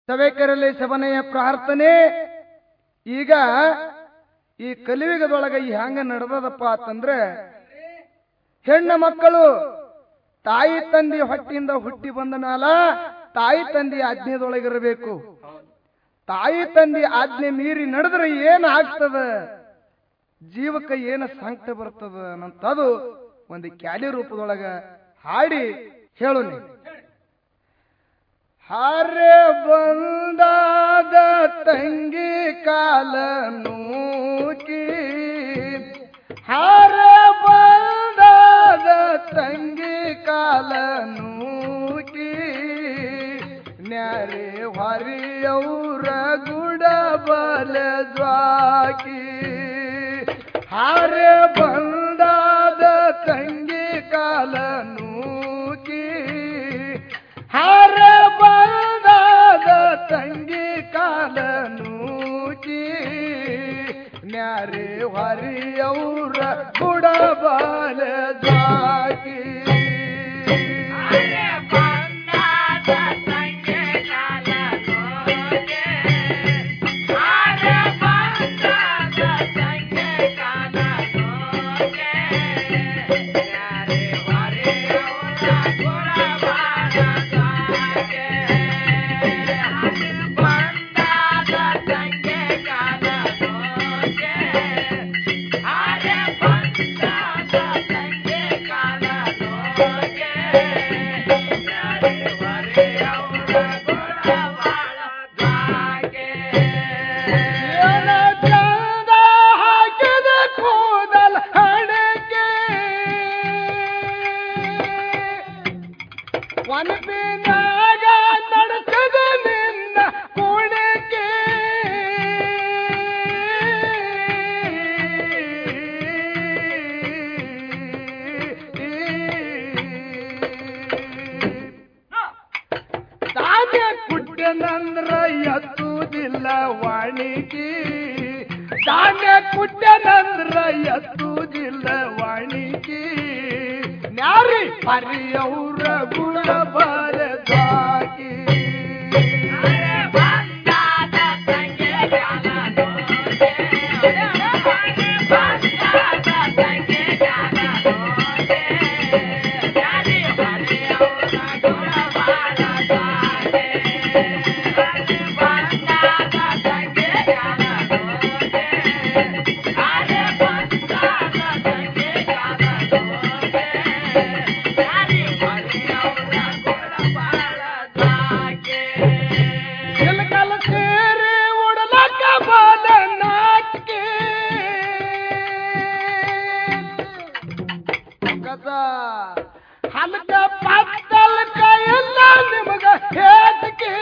ಸವೇಕರಲ್ಲಿ ಸಭನೆಯ ಪ್ರಾರ್ಥನೆ ಈಗ ಈ ಕಲಿಯುಗದೊಳಗ ಈ ಹ್ಯಾಂಗ ನಡೆದದಪ್ಪ ಅಂತಂದ್ರೆ ಹೆಣ್ಣು ಮಕ್ಕಳು ತಾಯಿ ತಂದೆ ಹೊಟ್ಟಿಯಿಂದ ಹುಟ್ಟಿ ಬಂದ ಮ್ಯಾಲ ತಾಯಿ ತಂದೆ ಆಜ್ಞೆದೊಳಗಿರಬೇಕು ತಾಯಿ ತಂದೆ ಆಜ್ಞೆ ಮೀರಿ ನಡೆದ್ರೆ ಏನ್ ಆಗ್ತದ ಜೀವಕ್ಕೆ ಏನು ಸಂಕಟ ಬರ್ತದ ಅನ್ನಂತದು ಒಂದು ಕ್ಯಾಲಿ ರೂಪದೊಳಗ ಹಾಡಿ ಹೇಳು ನೀ ಹಾರೆ ಬಂದಾದ ತಂಗಿ ಕಾಲ ನೂಕಿ ಹಾರೆ ಬಂದಾದ ತಂಗಿ ಕಾಲ ನೂಕಿ ನ್ಯಾರೆ ಹೊರಿಯೌರ ಗುಡ ಬಲ ಜ್ವಾಕಿ ಹಾರೆ ಬಂದಾದ ತಂಗಿ ಕಾಲ ನೂಕಿ ಹಾರೆ ಬಂದಾದ ತಂಗಿ ಕಾಲ ನೂಕಿ ನ್ಯಾರೆ ಹೊರಿಯೌರ ಗುಡ ಬಲ ಜ್ವಾಕಿ ಏನ ಚಂದ ಹಾಕಿದ ಕೂದಲ ಹಣಕ್ಕೆ ಒನಪಿನಾಗ ನಡೆಸದ ನಿನ್ನ ಕೂಡಕ್ಕೆ ಧಾನ್ಯ ಕುಟ್ಟೆನಂದ್ರ ಎತ್ತುವುದಿಲ್ಲ ವಾಣಿಗೆ ಧಾನ್ಯ ಕುಟ್ಟೆನಂದ್ರ ಎತ್ತುವುದಿಲ್ಲ ವಾಣಿಗೆ ನ್ಯಾರಿ ಹರಿಯವ್ರ ಗುಣ ಬರದಾಗಿ ಇಲ್ಕಲ ಸೇರಿ ಉಡಲಕ ಬಾಲ ನಾಟ್ಕೆ ಕದ ಹಲ್ಕ ಪತ್ತಲ್ ಕೈಯಲ್ಲ ನಿಮಗ ಹೇತಕ್ಕೆ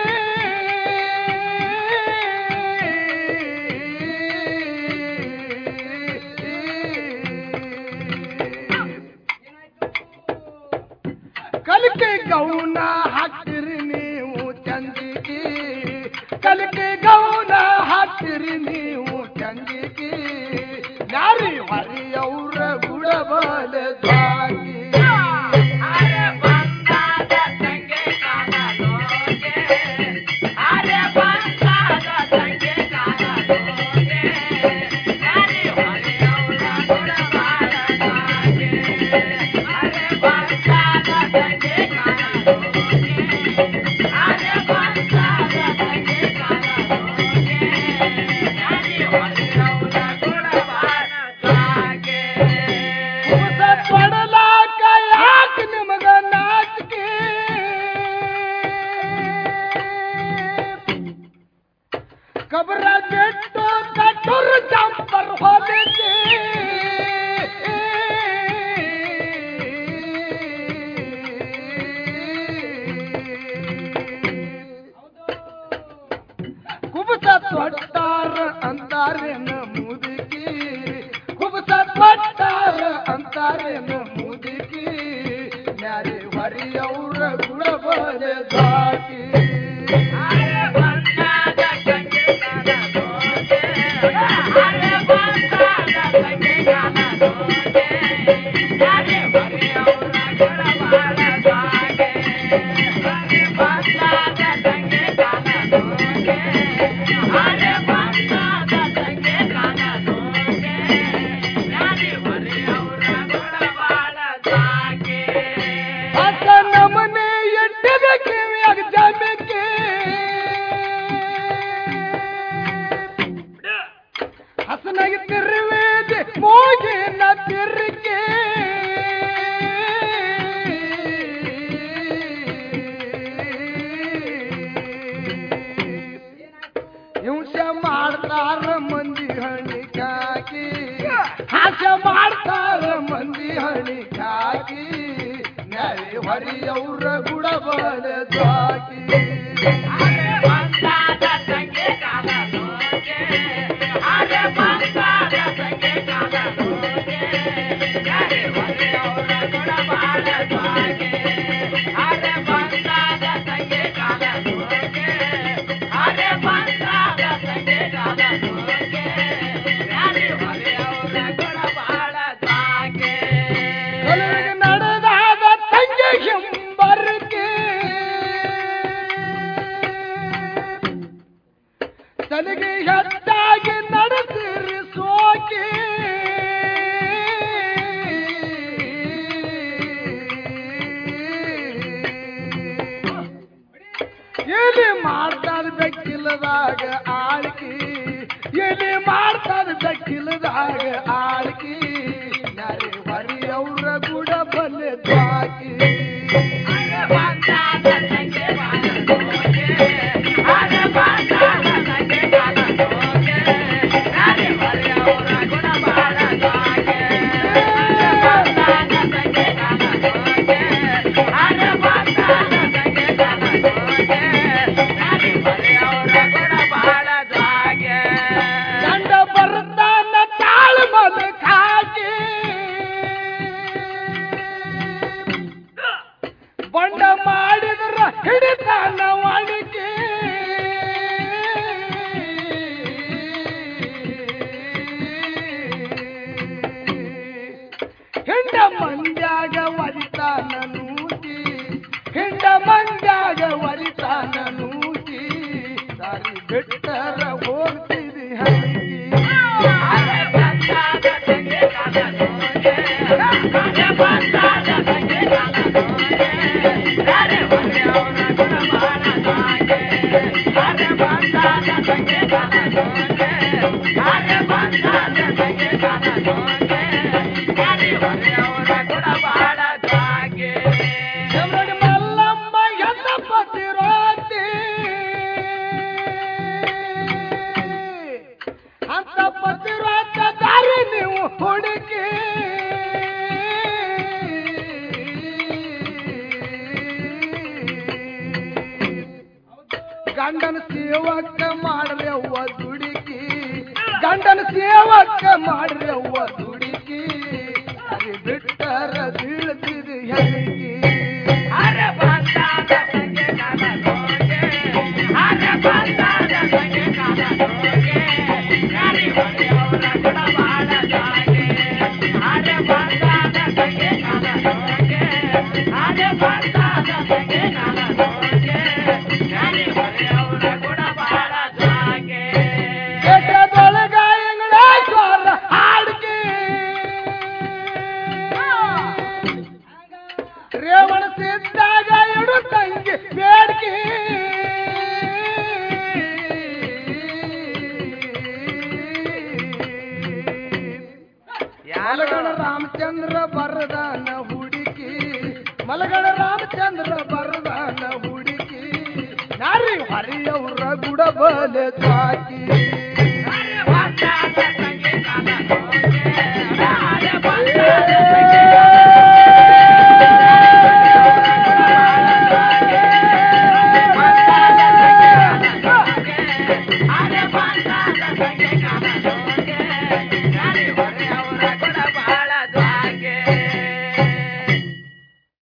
ಕಲಿಕೆ ಗೌನ ಹಾಕ್ತಿರಿ ನೀವು ಚಂದಿಗೆ ಕಲಿಕೆ ಗೌನ ಹಾಕ್ತಿರಿ ನೀವು ಚಂದಿಗೆ ನಾರಿ ಹರಿಯವ್ರ ಗುಡಬಲ ದ್ವಾಗಿ ಕುಸ ಪಡಲಾಕ ಯಾಕ ನಿಮಗ ನಾಚಿಕೆ ಕಬರ ಬಿಟ್ಟು ಕಟ್ಟೂರು ಚಂಪರ್ ಹೊಲಿಕೆ ಕುಬಸ ತೊಟ್ಟಾರ ಅಂತಾರೇನ ಮುದುಕಿ ಕುಬಸ ತೊಟ್ಟಾರ ಅಂತಾರೇನ ಮುದುಕಿ ನ್ಯಾರಿ ಹರಿಯವ್ರ ಗುಡಬಲ ದಾಟಿ Yeah. ಮಾಡ್ತಾರ ಮಂದಿ ಹಣಿ ಕಾಕಿ ಹಾಸ್ಯ ಮಾಡ್ತಾರ ಮಂದಿ ಹಣಿ ಕಾಕಿ ನ್ಯಾಯ ಹೊರಿಯವ್ರ ಗುಡಬಲ ದ್ವಾಕಿ ಕಲಿಗೆ ನಡೆದಾದ ತಂಗಿ ಹಿಂಬರ್ಕೆ ತನಗೆ ಹೆಚ್ಚಾಗಿ ನಡೆಸಿರಿ ಸೋಕಿ ಎಲ್ಲಿ ಮಾಡ್ತಾರ ಬೆಕ್ಕಿಲ್ಲದಾಗ ಆಳ್ಕಿ ಎಲ್ಲಿ ಮಾಡ್ತಾರ ಬೆಕ್ಕಿಲ್ಲದಾಗ ಆಳ್ಕಿ ಯಾರೇ ಹೊರಿಯವ್ರ ಗುಡ ಬಲ್ಲೆ ದ್ವಾಕಿ ಗಂಡ ಬರ್ತಾನ ತಾಳು ಮಲಕ್ ಹಾಕಿ ಬಂಡ ಮಾಡಿದ್ರ ಹಿಡಿತಾನ ಒಣಗಿ ಹಿಂಡ ಮಂದ್ಯಾಗ ಒಲಿತಾನ ನೂಟಿ ಹಿಂಡ ಮಂದ್ಯಾಗ ಒಲಿತಾನ ನೂಟಿ ದಾರಿ ಬಿಟ್ಟರ ಹೋಗ್ತಿದಿ ಹಂಗಿ ಎಮ್ಮಡಿ ಮಲ್ಲಮ್ಮ ಎನ್ನ ಪತಿರೋತಿ ಅಂತ ಪತಿರೋತ ದಾರಿ ನೀವು ಹುಡುಕಿ ಗಂಡನ ಸೇವಕ ಮಾಡ್ರಿ ಅವ್ವ ದುಡುಕಿ ಗಂಡನ ಸೇವಕ ಮಾಡ್ರಿ ಅವ್ವ ದುಡುಕಿ ಅರಿ ಬಿಟ್ಟರ ಬೀಳ್ತಿದಿ ಹೆಂಗಿ ಬೆಟ್ಟದೊಳಗ ಇಂಗ್ಲೇಶ್ವರ ಹಾಡ್ಕಿ ರೇವಣ ಸಿದ್ದಾಗ ಇಡು ತಂಗಿ ಬೇಡ್ಕಿ ಮಲಗಣ ರಾಮಚಂದ್ರ ಬರದಾನ ಹುಡುಕಿ ಮಲಗಣ ರಾಮಚಂದ್ರ ಬರದಾನ ಹುಡುಕಿ ನಾರಿ ಹರಿಯವ್ರ ಗುಡಬಲೆ ತ್ವಾಕಿ